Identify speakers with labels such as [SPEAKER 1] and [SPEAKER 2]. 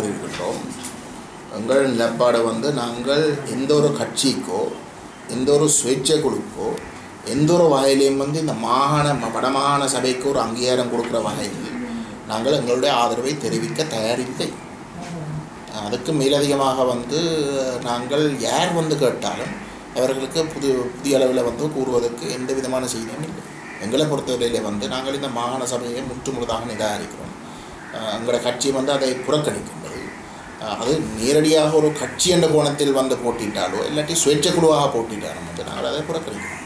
[SPEAKER 1] கூறியிருக்கின்றோம் எங்கள் நிலப்பாடு வந்து நாங்கள் எந்த ஒரு கட்சிக்கோ எந்த ஒரு சுயேட்சை குழுக்கோ எந்த ஒரு வகையிலையும் வந்து இந்த மாகாண ம- வடமாகாண சபைக்கு ஒரு அங்கீகாரம் கொடுக்குற வகையில் நாங்கள் எங்களுடைய ஆதரவை தெரிவிக்க தயாரில்லை அதுக்கு மேலதிகமாக வந்து நாங்கள் யார் வந்து கேட்டாலும் அவர்களுக்கு புது புதிய அளவில் வந்து கூறுவதற்கு எந்த விதமான செய்தியும் இல்லை எங்களை பொறுத்தவரையில் வந்து நாங்கள் இந்த மாகாண சபையை முற்றுமுழுதாக நிராகரிக்கிறோம் அஹ் எங்களோட கட்சி வந்து அதை புறக்கணிக்கின்றது அஹ் அது நேரடியாக ஒரு கட்சி என்ற கோணத்தில் வந்து போட்டிட்டாலோ இல்லாட்டி சுயேட்சை குழுவாக போட்டிட்டாலும் வந்து நாங்கள் அதை புறக்கணிக்கிறோம்